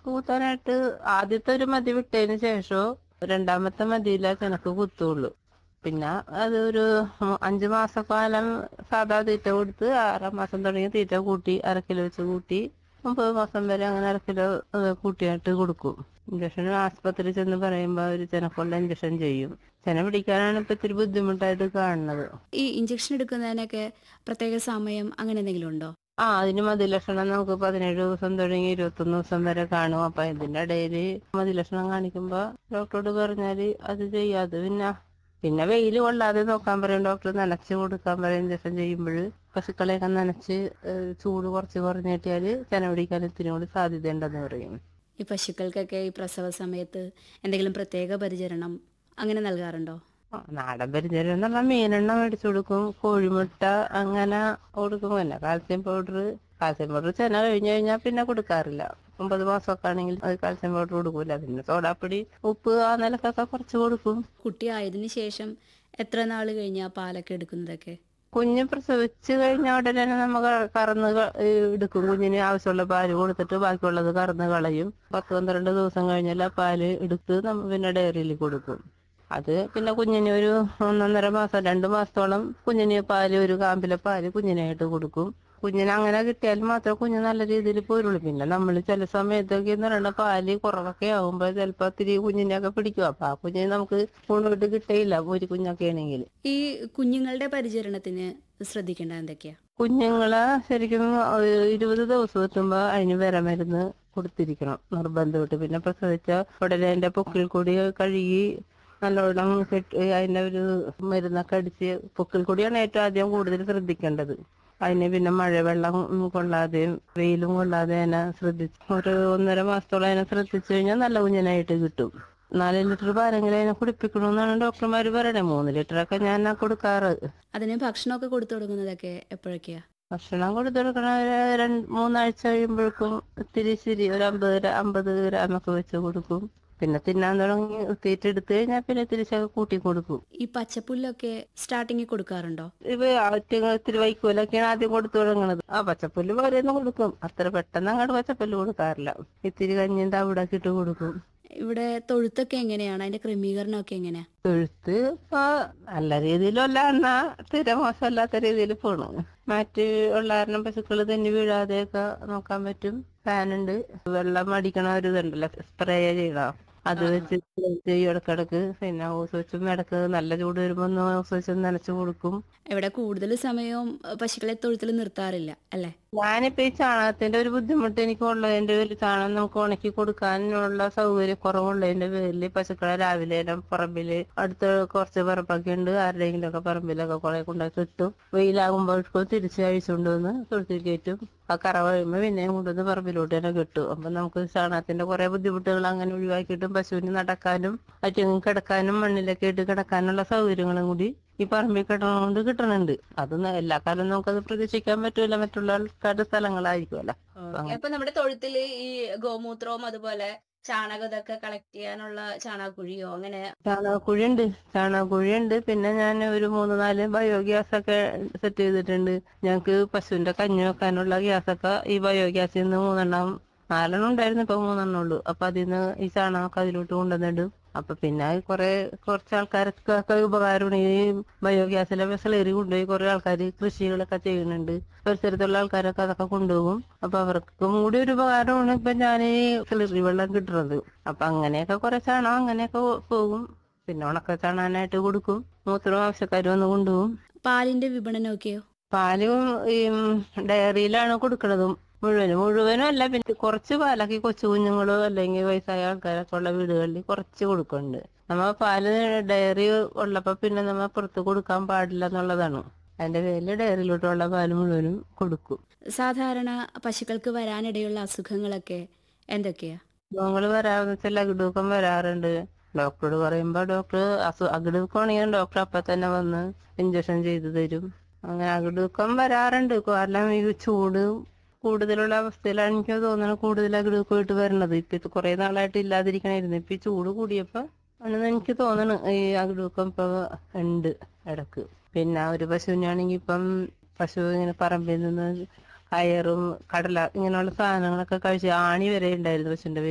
കുത്താനായിട്ട് ആദ്യത്തെ ഒരു മതി വിട്ടതിന് ശേഷം രണ്ടാമത്തെ മതിയില ചെനക്ക് കുത്തുള്ളൂ പിന്നെ അത് ഒരു അഞ്ചു മാസക്കാലം സാധാ തീറ്റ കൊടുത്ത് ആറാം മാസം തുടങ്ങി തീറ്റ കൂട്ടി അര കിലോ വെച്ച് കൂട്ടി മുപ്പത് മാസം വരെ അങ്ങനെ അര കിലോ ഏഹ്, കൂട്ടിയായിട്ട് കൊടുക്കും ഇഞ്ചക്ഷൻ ആസ്പത്രി ചെന്ന് പറയുമ്പോൾ ഒരു ചെനക്കുള്ള ഇഞ്ചക്ഷൻ ചെയ്യും ചെന പിടിക്കാനാണ് ഇപ്പൊ ഇത്തിരി ബുദ്ധിമുട്ടായിട്ട് കാണുന്നത് ഈ ഇഞ്ചക്ഷൻ എടുക്കുന്നതിനൊക്കെ പ്രത്യേക സമയം അങ്ങനെ എന്തെങ്കിലും ഉണ്ടോ ആ അതിന് മതിലക്ഷണം നമുക്ക് പതിനേഴ് ദിവസം തുടങ്ങി ഇരുപത്തൊന്ന് ദിവസം വരെ കാണും അപ്പൊ ഇതിന്റെ ഇടയിൽ മതിലക്ഷണം കാണിക്കുമ്പോ ഡോക്ടറോട് പറഞ്ഞാല് അത് ചെയ്യാതെ പിന്നെ പിന്നെ വെയിൽ കൊള്ളാതെ നോക്കാൻ പറയും ഡോക്ടർ നനച്ച് കൊടുക്കാൻ പറയും ഇഞ്ചക്ഷൻ ചെയ്യുമ്പോൾ പശുക്കളെയൊക്കെ നനച്ച് ഏഹ്, ചൂട് കുറച്ച് കുറഞ്ഞ് കിട്ടിയാല് ചെന പിടിക്കാൻ ഇത്തിരി കൂടി സാധ്യതയുണ്ടെന്ന് പറയും ഈ പശുക്കൾക്കൊക്കെ ഈ പ്രസവ സമയത്ത് എന്തെങ്കിലും പ്രത്യേക പരിചരണം അങ്ങനെ നൽകാറുണ്ടോ ആ, നാടൻ പരിചരം എന്നുള്ള മീനെണ്ണ മേടിച്ചു കൊടുക്കും കോഴിമുട്ട അങ്ങനെ കൊടുക്കും പിന്നെ കാൽസ്യം പൗഡർ കാൽസ്യം പൗഡർ ചെന കഴിഞ്ഞു കഴിഞ്ഞാൽ പിന്നെ കൊടുക്കാറില്ല ഒമ്പത് മാസമൊക്കെ ആണെങ്കിൽ അത് കാൽസ്യം പൗഡർ കൊടുക്കൂല പിന്നെ സോഡാപ്പൊടി ഉപ്പ് ആ നിലക്കൊക്കെ കുറച്ച് കൊടുക്കും കുട്ടി ആയതിനു ശേഷം എത്ര നാൾ കഴിഞ്ഞാ പാലൊക്കെ എടുക്കുന്നതൊക്കെ കുഞ്ഞ് പ്രസവിച്ച് കഴിഞ്ഞ ഉടനെ നമ്മൾ കറന്ന് ക- ഏ, എടുക്കും കുഞ്ഞിന് ആവശ്യമുള്ള പാല് കൊടുത്തിട്ട് ബാക്കിയുള്ളത് കറന്ന് കളയും പത്ത് പന്ത്രണ്ട് ദിവസം കഴിഞ്ഞാൽ ആ പാല് എടുത്ത് നമ്മൾ പിന്നെ ഡയറിയിൽ കൊടുക്കും അത് പിന്നെ കുഞ്ഞിന് ഒരു ഒന്നൊന്നര മാസം രണ്ട് മാസത്തോളം കുഞ്ഞിന് പാല് ഒരു കാമ്പിലെ പാല് കുഞ്ഞിനായിട്ട് കൊടുക്കും കുഞ്ഞിന് അങ്ങനെ കിട്ടിയാൽ മാത്രമേ കുഞ്ഞ് നല്ല രീതിയിൽ പോരുള്ളൂ പിന്നെ നമ്മൾ ചില സമയത്തൊക്കെ എന്ന് പറയുന്ന പാല് കുറവൊക്കെ ആകുമ്പോൾ ചിലപ്പോൾ ഇത്തിരി കുഞ്ഞിനെയൊക്കെ പിടിക്കും അപ്പൊ ആ കുഞ്ഞിന് നമുക്ക് ഊണുവിട്ട് കിട്ടയില്ല ഒരു കുഞ്ഞൊക്കെ ആണെങ്കിൽ ഈ കുഞ്ഞുങ്ങളുടെ പരിചരണത്തിന് ശ്രദ്ധിക്കേണ്ട എന്തൊക്കെയാ കുഞ്ഞുങ്ങളെ ശരിക്കും ഒരു ഇരുപത് ദിവസം എത്തുമ്പോ അതിന് വിരമരുന്ന് കൊടുത്തിരിക്കണം നിർബന്ധമായിട്ട് പിന്നെ പ്രസവിച്ച ഉടനെ അതിന്റെ പൊക്കിൽ കൂടി കഴുകി നല്ലോണം കെട്ടി അതിന്റെ ഒരു മരുന്നൊക്കെ അടിച്ച് പൊക്കിൽ കൂടിയാണ് ഏറ്റവും ആദ്യം കൂടുതൽ ശ്രദ്ധിക്കേണ്ടത് അതിന് പിന്നെ മഴവെള്ളം കൊള്ളാതെയും വെയിലും കൊള്ളാതെ അതിനെ ശ്രദ്ധിച്ച് ഒരു ഒന്നര മാസത്തോളം അതിനെ ശ്രദ്ധിച്ചു കഴിഞ്ഞാൽ നല്ല കുഞ്ഞിനായിട്ട് കിട്ടും നാല് ലിറ്റർ പാലെങ്കിലും അതിനെ കുടിപ്പിക്കണമെന്നാണ് ഡോക്ടർമാർ പറയണേ മൂന്ന് ലിറ്ററൊക്കെ ഞാൻ കൊടുക്കാറ് അതിന് ഭക്ഷണമൊക്കെ കൊടുത്തു കൊടുക്കുന്നതൊക്കെ എപ്പോഴൊക്കെയാ ഭക്ഷണം കൊടുത്തെടുക്കണ ഒരു രണ്ട് മൂന്നാഴ്ച കഴിയുമ്പോഴേക്കും ഇത്തിരി ശരി ഒരു അമ്പത് ഗ്രാ- അമ്പത് ഗ്രാമൊക്കെ വെച്ച് കൊടുക്കും പിന്നെ തിന്നാൻ തുടങ്ങി തീറ്റ എടുത്തു കഴിഞ്ഞാൽ പിന്നെ തിരിച്ചൊക്കെ കൂട്ടി കൊടുക്കും ഈ പച്ചപ്പുല്ലൊക്കെ സ്റ്റാർട്ടിങ്ങിൽ കൊടുക്കാറുണ്ടോ ഇവ ആറ്റുങ്ങൾ ഇത്തിരി വൈക്കോലൊക്കെയാണ് ആദ്യം കൊടുത്തു തുടങ്ങണത് ആ പച്ചപ്പുല്ല് പോലെയൊന്നും കൊടുക്കും അത്ര പെട്ടെന്ന് അങ്ങോട്ട് പച്ചപ്പുല്ല് കൊടുക്കാറില്ല ഇത്തിരി കഞ്ഞിയും തവിടൊക്കെ ഇട്ട് കൊടുക്കും ഇവിടെ തൊഴുത്തൊക്കെ എങ്ങനെയാണ് അതിന്റെ ക്രമീകരണമൊക്കെ എങ്ങനെയാ തൊഴുത്ത് ഇപ്പൊ നല്ല രീതിയിലല്ല എന്നാ തീരെ മോശമല്ലാത്ത രീതിയിൽ പോണു മറ്റ് ഉള്ള കാരണം പശുക്കള് തന്നെ വീഴാതെയൊക്കെ നോക്കാൻ പറ്റും ഫാനുണ്ട് വെള്ളം അടിക്കണ ഒരു ഇതുണ്ടല്ലോ സ്പ്രേ ചെയ്യണ അത് വെച്ച് ചെയ്യും ഇടക്കിടക്ക് പിന്നെ ഓസ് വെച്ചും ഇടക്ക് നല്ല ചൂട് വരുമ്പോ ഒന്ന് ഓസ് വെച്ച് നനച്ചു കൊടുക്കും ഇവിടെ കൂടുതൽ സമയവും അഹ് പശുക്കളെ തൊഴുത്തിൽ നിർത്താറില്ല അല്ലേ ഞാനിപ്പോ ഈ ചാണകത്തിന്റെ ഒരു ബുദ്ധിമുട്ട് എനിക്ക് ഉള്ളതിന്റെ പേരിൽ ചാണകം നമുക്ക് ഉണക്കി കൊടുക്കാനുള്ള സൗകര്യം കുറവുള്ളതിന്റെ പേരിൽ പശുക്കളെ രാവിലെ തന്നെ പറമ്പില് അടുത്ത് കുറച്ച് പറമ്പൊക്കെ ഉണ്ട് ആരുടെയെങ്കിലും ഒക്കെ പറമ്പിലൊക്കെ കുറെ കൊണ്ടുപോയി കിട്ടും വെയിലാകുമ്പോഴേക്കും തിരിച്ച് അഴിച്ചുകൊണ്ട് വന്ന് തൊഴുത്തിൽ കയറ്റും ആ കറ കഴിയുമ്പോ പിന്നെയും കൊണ്ടുവന്ന് പറമ്പിലോട്ട് തന്നെ കിട്ടും അപ്പൊ നമുക്ക് ചാണകത്തിന്റെ കുറെ ബുദ്ധിമുട്ടുകൾ അങ്ങനെ ഒഴിവാക്കിയിട്ടും പശുവിന് നടക്കാനും അറ്റങ്ങ് കിടക്കാനും മണ്ണിലൊക്കെ ഇട്ട് കിടക്കാനുള്ള സൗകര്യങ്ങളും കൂടി ഈ പറമ്പിൽ കിടന്നുകൊണ്ട് കിട്ടണുണ്ട് അത് ന- എല്ലാ കാലം നമുക്കത് പ്രതീക്ഷിക്കാൻ പറ്റൂല മറ്റുള്ള ആൾക്കാരുടെ സ്ഥലങ്ങളായിരിക്കുമല്ലോ അപ്പൊ നമ്മുടെ തൊഴുത്തില് ഈ ഗോമൂത്രവും അതുപോലെ ചാണകം ഇതൊക്കെ കളക്ട് ചെയ്യാനുള്ള ചാണകക്കുഴിയോ അങ്ങനെ ചാണകക്കുഴിയുണ്ട് ചാണകക്കുഴിയുണ്ട് പിന്നെ ഞാൻ ഒരു മൂന്ന് നാല് ബയോഗ്യാസ് ഒക്കെ സെറ്റ് ചെയ്തിട്ടുണ്ട് ഞങ്ങക്ക് പശുവിന്റെ കഞ്ഞി വെക്കാനുള്ള ഗ്യാസ് ഒക്കെ ഈ ബയോഗ്യാസിൽ നിന്ന് മൂന്നെണ്ണം നാലെണ്ണം ഉണ്ടായിരുന്നു ഇപ്പൊ മൂന്നെണ്ണം ഉള്ളൂ അപ്പൊ അതിന്ന് ഈ ചാണകമൊക്കെ അതിലോട്ട് കൊണ്ടുവന്നിടും അപ്പൊ പിന്നെ കുറെ കുറച്ച് ആൾക്കാർക്കൊക്കെ ഉപകാരമാണ് ഈ ബയോഗ്യാസിലെ വെസലേറി കൊണ്ടുപോയി കുറെ ആൾക്കാർ കൃഷികളൊക്കെ ചെയ്യുന്നുണ്ട് പരിസരത്തുള്ള ആൾക്കാരൊക്കെ അതൊക്കെ കൊണ്ടുപോകും അപ്പൊ അവർക്കും കൂടി ഒരു ഉപകാരമാണ് ഇപ്പൊ ഞാൻ ഈ കിളറി വെള്ളം കിട്ടുന്നത് അപ്പൊ അങ്ങനെയൊക്കെ കുറെ ചാണകം അങ്ങനെയൊക്കെ പോകും പിന്നെ ഉണക്ക ചാണാനായിട്ട് കൊടുക്കും മൂത്രം ആവശ്യക്കാർ വന്ന് കൊണ്ടുപോകും പാലിന്റെ വിപണനമൊക്കെയോ പാലും ഈ ഡയറിയിലാണ് കൊടുക്കണതും മുഴുവനും മുഴുവനും അല്ല പിന്നെ കുറച്ച് പാലൊക്കെ ഈ കൊച്ചു കുഞ്ഞുങ്ങളോ അല്ലെങ്കിൽ വയസ്സായ ആൾക്കാരൊക്കെ ഉള്ള വീടുകളിൽ കുറച്ച് കൊടുക്കുന്നുണ്ട് നമ്മ പാല് ഡയറി ഉള്ളപ്പോ പിന്നെ നമ്മ പുറത്ത് കൊടുക്കാൻ പാടില്ല എന്നുള്ളതാണ് അതിന്റെ പേരിൽ ഡയറിയിലോട്ടുള്ള പാല് മുഴുവനും കൊടുക്കും സാധാരണ പശുക്കൾക്ക് വരാനിടയുള്ള അസുഖങ്ങളൊക്കെ എന്തൊക്കെയാ രോഗങ്ങൾ വരാമെന്ന് വെച്ചാൽ അകിടുക്കം വരാറുണ്ട് ഡോക്ടറോട് പറയുമ്പോ ഡോക്ടർ അസു അകിടുക്കമാണെങ്കിൽ ഡോക്ടർ അപ്പൊ തന്നെ വന്ന് ഇഞ്ചക്ഷൻ ചെയ്തു തരും അങ്ങനെ അകിടുക്കം വരാറുണ്ട് കാരണം ഈ ചൂട് കൂടുതലുള്ള അവസ്ഥയിലാണ് എനിക്ക് തോന്നുന്നത് കൂടുതൽ അകിടുക്കമായിട്ട് വരണത് ഇപ്പൊ ഇത് കുറെ നാളായിട്ട് ഇല്ലാതിരിക്കണായിരുന്നു ഇപ്പൊ ഈ ചൂട് കൂടിയപ്പോ ആണെന്ന് എനിക്ക് തോന്നണ് ഈ അകിടുക്കം ഇപ്പൊ ഉണ്ട് ഇടക്ക് പിന്നെ ഒരു പശുവിനാണെങ്കിൽ ഇപ്പം പശു ഇങ്ങനെ പറമ്പിൽ നിന്ന് കയറും കടല ഇങ്ങനെയുള്ള സാധനങ്ങളൊക്കെ കഴിച്ച് ആണി വരെ ഉണ്ടായിരുന്നു പശുവിന്റെ